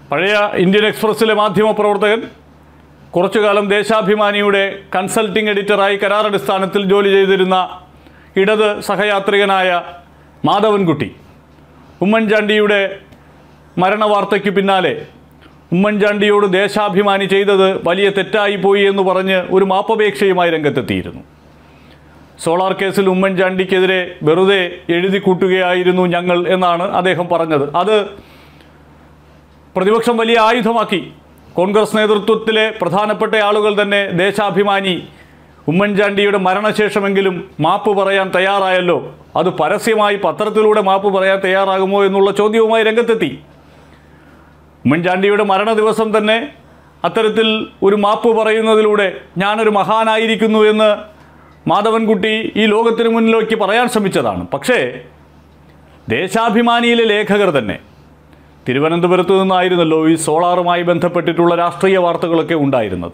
പഴയ ഇന്ത്യൻ എക്സ്പ്രസ്സിലെ മാധ്യമപ്രവർത്തകൻ കുറച്ചു കാലം ദേശാഭിമാനിയുടെ കൺസൾട്ടിംഗ് എഡിറ്ററായി കരാറടിസ്ഥാനത്തിൽ ജോലി ചെയ്തിരുന്ന ഇടത് സഹയാത്രികനായ മാധവൻകുട്ടി ഉമ്മൻചാണ്ടിയുടെ മരണവാർത്തയ്ക്ക് പിന്നാലെ ഉമ്മൻചാണ്ടിയോട് ദേശാഭിമാനി ചെയ്തത് വലിയ തെറ്റായി പോയി എന്ന് പറഞ്ഞ് ഒരു മാപ്പപേക്ഷയുമായി രംഗത്തെത്തിയിരുന്നു സോളാർ കേസിൽ ഉമ്മൻചാണ്ടിക്കെതിരെ വെറുതെ എഴുതി കൂട്ടുകയായിരുന്നു ഞങ്ങൾ എന്നാണ് അദ്ദേഹം പറഞ്ഞത് അത് പ്രതിപക്ഷം വലിയ ആയുധമാക്കി കോൺഗ്രസ് നേതൃത്വത്തിലെ പ്രധാനപ്പെട്ട ആളുകൾ തന്നെ ദേശാഭിമാനി ഉമ്മൻചാണ്ടിയുടെ മരണശേഷമെങ്കിലും മാപ്പ് പറയാൻ തയ്യാറായല്ലോ അത് പരസ്യമായി പത്രത്തിലൂടെ മാപ്പ് പറയാൻ തയ്യാറാകുമോ എന്നുള്ള ചോദ്യവുമായി രംഗത്തെത്തി ഉമ്മൻചാണ്ടിയുടെ മരണ ദിവസം തന്നെ അത്തരത്തിൽ ഒരു മാപ്പ് പറയുന്നതിലൂടെ ഞാനൊരു മഹാനായിരിക്കുന്നു എന്ന് മാധവൻകുട്ടി ഈ ലോകത്തിന് മുന്നിലേക്ക് പറയാൻ ശ്രമിച്ചതാണ് പക്ഷേ ദേശാഭിമാനിയിലെ ലേഖകർ തന്നെ തിരുവനന്തപുരത്ത് നിന്നായിരുന്നല്ലോ ഈ സോളാറുമായി ബന്ധപ്പെട്ടിട്ടുള്ള രാഷ്ട്രീയ വാർത്തകളൊക്കെ ഉണ്ടായിരുന്നത്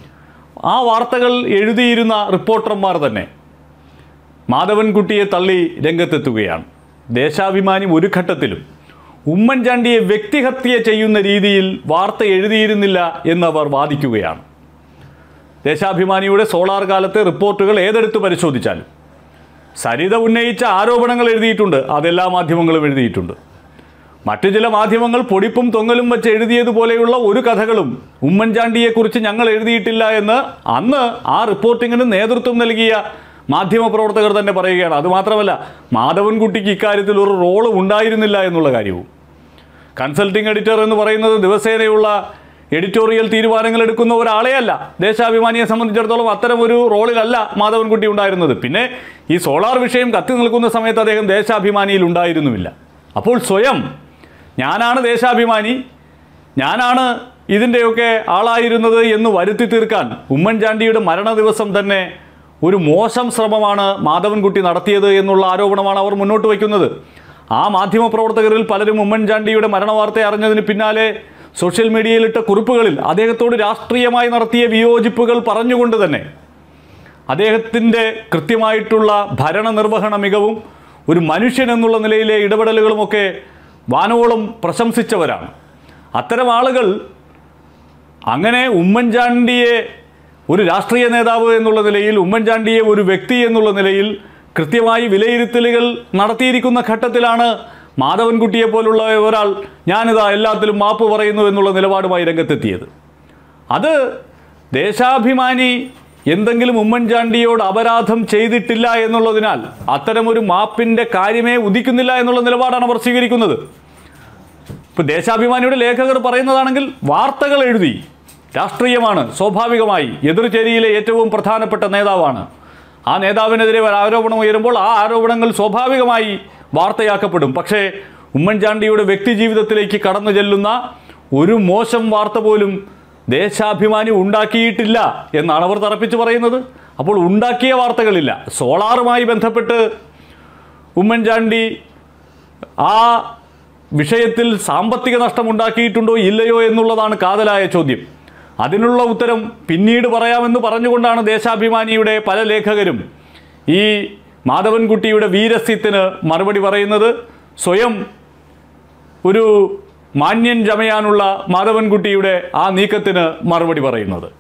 ആ വാർത്തകൾ എഴുതിയിരുന്ന റിപ്പോർട്ടർമാർ തന്നെ മാധവൻകുട്ടിയെ തള്ളി രംഗത്തെത്തുകയാണ് ദേശാഭിമാനി ഒരു ഘട്ടത്തിലും ഉമ്മൻചാണ്ടിയെ വ്യക്തിഹത്യ ചെയ്യുന്ന രീതിയിൽ വാർത്ത എഴുതിയിരുന്നില്ല എന്നവർ വാദിക്കുകയാണ് ദേശാഭിമാനിയുടെ സോളാർ കാലത്തെ റിപ്പോർട്ടുകൾ ഏതെടുത്ത് പരിശോധിച്ചാലും സരിത ഉന്നയിച്ച ആരോപണങ്ങൾ എഴുതിയിട്ടുണ്ട് അതെല്ലാ മാധ്യമങ്ങളും എഴുതിയിട്ടുണ്ട് മറ്റു ചില മാധ്യമങ്ങൾ പൊടിപ്പും തൊങ്ങലും വെച്ച് എഴുതിയതുപോലെയുള്ള ഒരു കഥകളും ഉമ്മൻചാണ്ടിയെക്കുറിച്ച് ഞങ്ങൾ എഴുതിയിട്ടില്ല എന്ന് അന്ന് ആ റിപ്പോർട്ടിങ്ങിന് നേതൃത്വം നൽകിയ മാധ്യമപ്രവർത്തകർ തന്നെ പറയുകയാണ് അതുമാത്രമല്ല മാധവൻകുട്ടിക്ക് ഇക്കാര്യത്തിൽ ഒരു റോള് ഉണ്ടായിരുന്നില്ല എന്നുള്ള കാര്യവും കൺസൾട്ടിംഗ് എഡിറ്റർ എന്ന് പറയുന്നത് ദിവസേനയുള്ള എഡിറ്റോറിയൽ തീരുമാനങ്ങൾ എടുക്കുന്ന ഒരാളെയല്ല ദേശാഭിമാനിയെ സംബന്ധിച്ചിടത്തോളം അത്തരം ഒരു റോളിലല്ല മാധവൻകുട്ടി ഉണ്ടായിരുന്നത് പിന്നെ ഈ സോളാർ വിഷയം കത്തി നിൽക്കുന്ന സമയത്ത് അദ്ദേഹം ദേശാഭിമാനിയിൽ ഉണ്ടായിരുന്നുമില്ല അപ്പോൾ സ്വയം ഞാനാണ് ദേശാഭിമാനി ഞാനാണ് ഇതിൻ്റെയൊക്കെ ആളായിരുന്നത് എന്ന് വരുത്തി തീർക്കാൻ ഉമ്മൻചാണ്ടിയുടെ മരണ ദിവസം തന്നെ ഒരു മോശം ശ്രമമാണ് മാധവൻകുട്ടി നടത്തിയത് എന്നുള്ള ആരോപണമാണ് അവർ മുന്നോട്ട് വയ്ക്കുന്നത് ആ മാധ്യമപ്രവർത്തകരിൽ പലരും ഉമ്മൻചാണ്ടിയുടെ മരണവാർത്ത അറിഞ്ഞതിന് പിന്നാലെ സോഷ്യൽ മീഡിയയിലിട്ട കുറിപ്പുകളിൽ അദ്ദേഹത്തോട് രാഷ്ട്രീയമായി നടത്തിയ വിയോജിപ്പുകൾ പറഞ്ഞുകൊണ്ട് തന്നെ അദ്ദേഹത്തിൻ്റെ കൃത്യമായിട്ടുള്ള ഭരണനിർവഹണ മികവും ഒരു മനുഷ്യൻ എന്നുള്ള നിലയിലെ ഇടപെടലുകളുമൊക്കെ വാനോളം പ്രശംസിച്ചവരാണ് അത്തരം ആളുകൾ അങ്ങനെ ഉമ്മൻചാണ്ടിയെ ഒരു രാഷ്ട്രീയ നേതാവ് എന്നുള്ള നിലയിൽ ഉമ്മൻചാണ്ടിയെ ഒരു വ്യക്തി എന്നുള്ള നിലയിൽ കൃത്യമായി വിലയിരുത്തലുകൾ നടത്തിയിരിക്കുന്ന ഘട്ടത്തിലാണ് മാധവൻകുട്ടിയെ പോലുള്ള ഒരാൾ ഞാനിതാ എല്ലാത്തിലും മാപ്പ് പറയുന്നു എന്നുള്ള നിലപാടുമായി രംഗത്തെത്തിയത് അത് ദേശാഭിമാനി എന്തെങ്കിലും ഉമ്മൻചാണ്ടിയോട് അപരാധം ചെയ്തിട്ടില്ല എന്നുള്ളതിനാൽ അത്തരമൊരു മാപ്പിൻ്റെ കാര്യമേ ഉദിക്കുന്നില്ല എന്നുള്ള നിലപാടാണ് അവർ സ്വീകരിക്കുന്നത് ഇപ്പം ദേശാഭിമാനിയുടെ ലേഖകർ പറയുന്നതാണെങ്കിൽ വാർത്തകൾ എഴുതി രാഷ്ട്രീയമാണ് സ്വാഭാവികമായി എതിർചേരിയിലെ ഏറ്റവും പ്രധാനപ്പെട്ട നേതാവാണ് ആ നേതാവിനെതിരെ ഒരു ആരോപണം ഉയരുമ്പോൾ ആ ആരോപണങ്ങൾ സ്വാഭാവികമായി വാർത്തയാക്കപ്പെടും പക്ഷേ ഉമ്മൻചാണ്ടിയുടെ വ്യക്തി ജീവിതത്തിലേക്ക് കടന്നു ചെല്ലുന്ന ഒരു മോശം വാർത്ത പോലും ദേശാഭിമാനി ഉണ്ടാക്കിയിട്ടില്ല എന്നാണ് അവർ തറപ്പിച്ച് പറയുന്നത് അപ്പോൾ ഉണ്ടാക്കിയ വാർത്തകളില്ല സോളാറുമായി ബന്ധപ്പെട്ട് ഉമ്മൻചാണ്ടി ആ വിഷയത്തിൽ സാമ്പത്തിക നഷ്ടമുണ്ടാക്കിയിട്ടുണ്ടോ ഇല്ലയോ എന്നുള്ളതാണ് കാതലായ ചോദ്യം അതിനുള്ള ഉത്തരം പിന്നീട് പറയാമെന്ന് പറഞ്ഞുകൊണ്ടാണ് ദേശാഭിമാനിയുടെ പല ലേഖകരും ഈ മാധവൻകുട്ടിയുടെ വീരസ്യത്തിന് മറുപടി പറയുന്നത് സ്വയം ഒരു മാന്യൻ ചമയാനുള്ള മാധവൻകുട്ടിയുടെ ആ നീക്കത്തിന് മറുപടി പറയുന്നത്